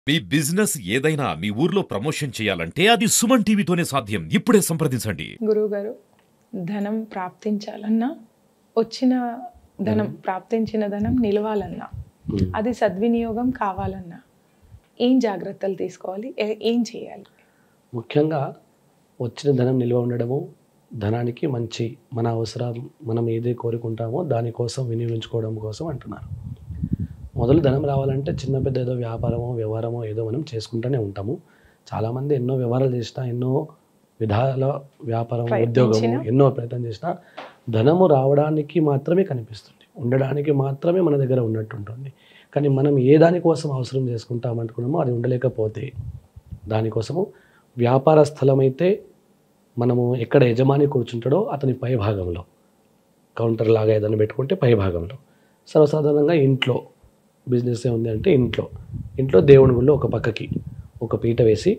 మీ business ఏదైనా మీ ఊర్లో promotion చేయాలంటే అది సుమన్ టీవీతోనే సాధ్యం ఇప్పుడే సంప్రదించండి గురువుగారు ధనం ప్రాప్తించాలన్నా వచ్చిన ధనం ప్రాప్తించిన ధనం నిలవాలన్నా అది సద్వినియోగం కావాలన్నా ఏం జాగ్రత్తలు తీసుకోవాలి ఏ- ఏం చేయాలి ముఖ్యంగా వచ్చిన ధనం నిల్వ ఉండడము ధనానికి మంచి మన అవసరం మనం ఏది కోరుకుంటామో దానికోసం వినియోగించుకోవడం కోసం అంటున్నారు మొదలు ధనం రావాలంటే చిన్న పెద్ద ఏదో వ్యాపారమో వ్యవహారమో ఏదో మనం చేసుకుంటూనే ఉంటాము చాలామంది ఎన్నో వ్యవహారాలు చేసినా ఎన్నో విధాల వ్యాపారం ఉద్యోగము ప్రయత్నించినా? ఎన్నో ప్రయత్నం చేసినా ధనము రావడానికి మాత్రమే కనిపిస్తుంది ఉండడానికి మాత్రమే మన దగ్గర ఉన్నట్టు ఉంటుంది కానీ మనం ఏ దానికోసం అవసరం చేసుకుంటామనుకున్నామో అది ఉండలేకపోతే దానికోసము వ్యాపార స్థలం అయితే మనము ఎక్కడ యజమాని కూర్చుంటాడో అతని పై భాగంలో కౌంటర్ లాగా ఏదైనా పెట్టుకుంటే పై భాగంలో సర్వసాధారణంగా ఇంట్లో బిజినెస్ ఉంది అంటే ఇంట్లో ఇంట్లో దేవుని గుళ్ళో ఒక పక్కకి ఒక పీట వేసి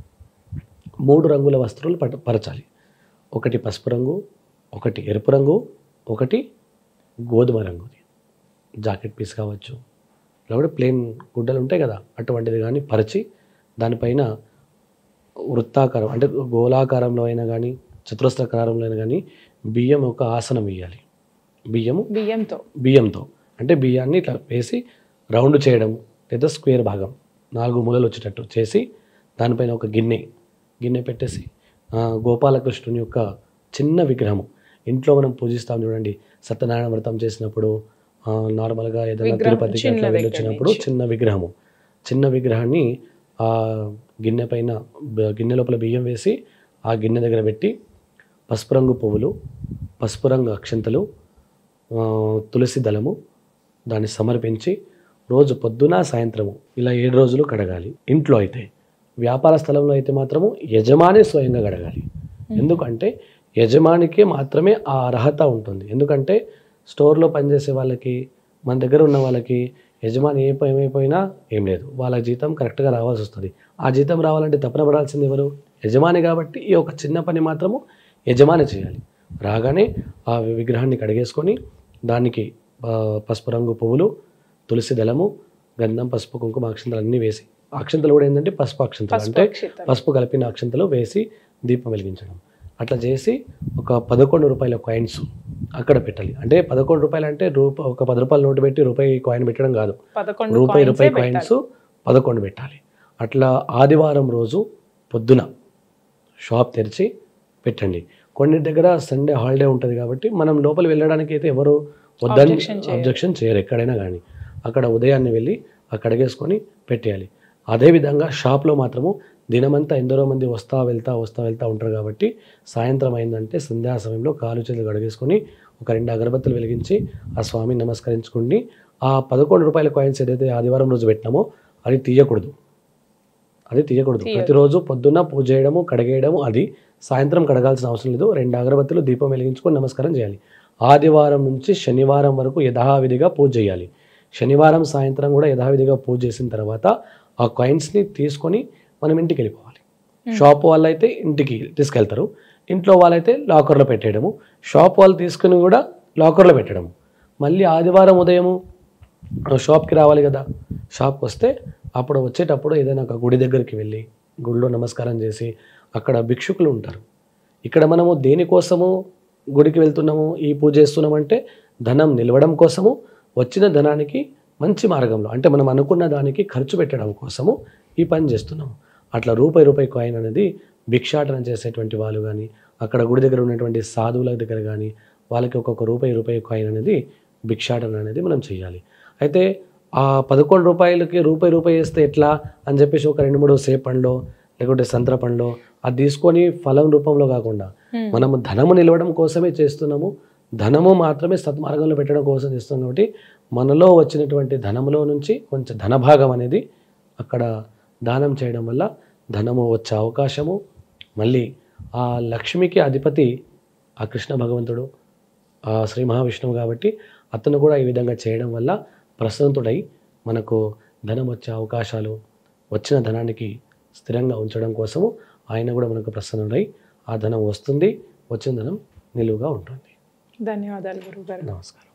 మూడు రంగుల వస్త్రాలు పట పరచాలి ఒకటి పసుపు రంగు ఒకటి ఎరుపు రంగు ఒకటి గోధుమ రంగుది జాకెట్ పీస్ కావచ్చు లేకపోతే ప్లేన్ గుడ్డలు ఉంటాయి కదా అటువంటిది కానీ పరిచి దానిపైన వృత్తాకారం అంటే గోళాకారంలో అయినా కానీ చతురస్రాకారంలో అయినా కానీ బియ్యం ఒక ఆసనం వేయాలి బియ్యము బియ్యంతో బియ్యంతో అంటే బియ్యాన్ని ఇట్లా వేసి రౌండ్ చేయడం లేదా స్క్వేర్ భాగం నాలుగు మూలలు వచ్చేటట్టు చేసి దానిపైన ఒక గిన్నె గిన్నె పెట్టేసి ఆ, గోపాలకృష్ణుని యొక్క చిన్న విగ్రహము ఇంట్లో మనం పూజిస్తాం చూడండి సత్యనారాయణ వ్రతం చేసినప్పుడు ఆ, నార్మల్గా ఏదైనా విగ్రహం తిరుపతికి చిన్న అట్లా దగ్గర వెళ్ళొచ్చినప్పుడు నుంచి. చిన్న విగ్రహము చిన్న విగ్రహాన్ని ఆ గిన్నె పైన బ- గిన్నె లోపల బియ్యం వేసి ఆ గిన్నె దగ్గర పెట్టి పసుపు రంగు పువ్వులు పసుపు రంగు అక్షంతలు ఆ, తులసి దళము దాన్ని సమర్పించి రోజు పొద్దున సాయంత్రము ఇలా ఏడు రోజులు కడగాలి ఇంట్లో అయితే వ్యాపార స్థలంలో అయితే మాత్రము యజమాని స్వయంగా కడగాలి ఎందుకంటే యజమానికి మాత్రమే ఆ అర్హత ఉంటుంది ఎందుకంటే స్టోర్లో పనిచేసే వాళ్ళకి మన దగ్గర ఉన్న వాళ్ళకి యజమాని ఏ ప- ఏమైపోయినా ఏం లేదు వాళ్ళ జీతం కరెక్ట్గా రావాల్సి వస్తుంది ఆ జీతం రావాలంటే తప్పన పడాల్సింది ఎవరు యజమాని కాబట్టి ఈ ఒక చిన్న పని మాత్రము యజమాని చేయాలి రాగానే ఆ విగ్రహాన్ని కడిగేసుకొని దానికి ఆ, పసుపు రంగు పువ్వులు తులసి దళము గంధం పసుపు కుంకుమ అక్షంతలు అన్నీ వేసి అక్షంతలు కూడా ఏంటంటే పసుపు అక్షంతలు పసుపు అంటే అక్షింతలు. పసుపు కలిపిన అక్షంతలు వేసి దీపం వెలిగించడం అట్లా చేసి ఒక పదకొండు రూపాయల కాయిన్స్ అక్కడ పెట్టాలి అంటే పదకొండు రూపాయలు అంటే రూప ఒక పది రూపాయల నోటు పెట్టి రూపాయి కాయిన్ పెట్టడం కాదు పదకొండు రూపాయి coins ఏ రూపాయి పెట్టాలి. కాయిన్స్ పదకొండు పెట్టాలి అట్లా ఆదివారం రోజు పొద్దున షాప్ తెరిచి పెట్టండి కొన్ని దగ్గర సండే హాలిడే ఉంటుంది కాబట్టి మనం లోపల వెళ్ళడానికి అయితే ఎవరు వద్దని Objection చేయరు. అబ్జెక్షన్ చేయరు ఎక్కడైనా కానీ అక్కడ ఉదయాన్నే వెళ్ళి అక్కడ అడిగేసుకొని పెట్టేయాలి అదేవిధంగా షాప్లో మాత్రము దినమంతా ఎందరో మంది వస్తా వెళ్తా వస్తా వెళ్తా ఉంటారు కాబట్టి సాయంత్రం అయిందంటే సంధ్యా సమయంలో కాలు చేతులు కడిగేసుకొని ఒక రెండు అగరబత్తులు వెలిగించి ఆ స్వామిని నమస్కరించుకోండి ఆ పదకొండు రూపాయల కాయిన్స్ ఏదైతే ఆదివారం రోజు పెట్టినామో అది తీయకూడదు అది తీయకూడదు తీయదు. ప్రతిరోజు పొద్దున్న పూజ చేయడము కడిగేయడము అది సాయంత్రం కడగాల్సిన అవసరం లేదు రెండు అగరబత్తులు దీపం వెలిగించుకొని నమస్కారం చేయాలి ఆదివారం నుంచి శనివారం వరకు యథావిధిగా పూజ చేయాలి శనివారం సాయంత్రం కూడా యథావిధిగా పూజ చేసిన తర్వాత ఆ కాయిన్స్ని తీసుకొని మనం ఇంటికి వెళ్ళిపోవాలి షాప్ వాళ్ళు అయితే ఇంటికి తీసుకెళ్తారు ఇంట్లో వాళ్ళైతే లాకర్లో పెట్టేయడము షాప్ వాళ్ళు తీసుకుని కూడా లాకర్లో పెట్టడము మళ్ళీ ఆదివారం ఉదయము ఆ షాప్కి రావాలి కదా షాప్కి వస్తే అప్పుడు వచ్చేటప్పుడు ఏదైనా ఒక గుడి దగ్గరికి వెళ్ళి గుడిలో నమస్కారం చేసి అక్కడ భిక్షుకులు ఉంటారు ఇక్కడ మనము దేనికోసము గుడికి వెళ్తున్నాము ఈ పూజ చేస్తున్నామంటే ధనం నిలవడం కోసము వచ్చిన ధనానికి మంచి మార్గంలో అంటే మనం అనుకున్న దానికి ఖర్చు పెట్టడం కోసము ఈ పని చేస్తున్నాము అట్లా రూపాయి రూపాయి కాయిన్ అనేది భిక్షాటన చేసేటువంటి వాళ్ళు కానీ అక్కడ గుడి దగ్గర ఉన్నటువంటి సాధువుల దగ్గర కానీ వాళ్ళకి ఒక్కొక్క రూపాయి రూపాయి కాయిన్ అనేది భిక్షాటన అనేది మనం చేయాలి అయితే ఆ పదకొండు రూపాయలకి రూపాయి రూపాయి వేస్తే ఎట్లా అని చెప్పేసి ఒక రెండు మూడు సేప్ పండ్లో లేకుంటే సంత్ర పండ్లో అది తీసుకొని ఫలం రూపంలో కాకుండా Hmm. మనము ధనము నిలవడం కోసమే చేస్తున్నాము ధనము మాత్రమే సత్మార్గంలో పెట్టడం కోసం చేస్తున్నాం కాబట్టి మనలో వచ్చినటువంటి ధనములో నుంచి కొంచెం ధనభాగం అనేది అక్కడ దానం చేయడం వల్ల ధనము వచ్చే అవకాశము మళ్ళీ ఆ లక్ష్మికి అధిపతి ఆ కృష్ణ భగవంతుడు ఆ శ్రీ మహావిష్ణువు కాబట్టి అతను కూడా ఈ విధంగా చేయడం వల్ల ప్రశాంతుడై మనకు ధనం వచ్చే అవకాశాలు వచ్చిన ధనానికి స్థిరంగా ఉంచడం కోసము ఆయన కూడా మనకు ప్రసన్నుడై ఆ ధనం వస్తుంది వచ్చిన ధనం నిలువుగా ఉంటుంది ధన్యవాదాలు గురువు గారు నమస్కారం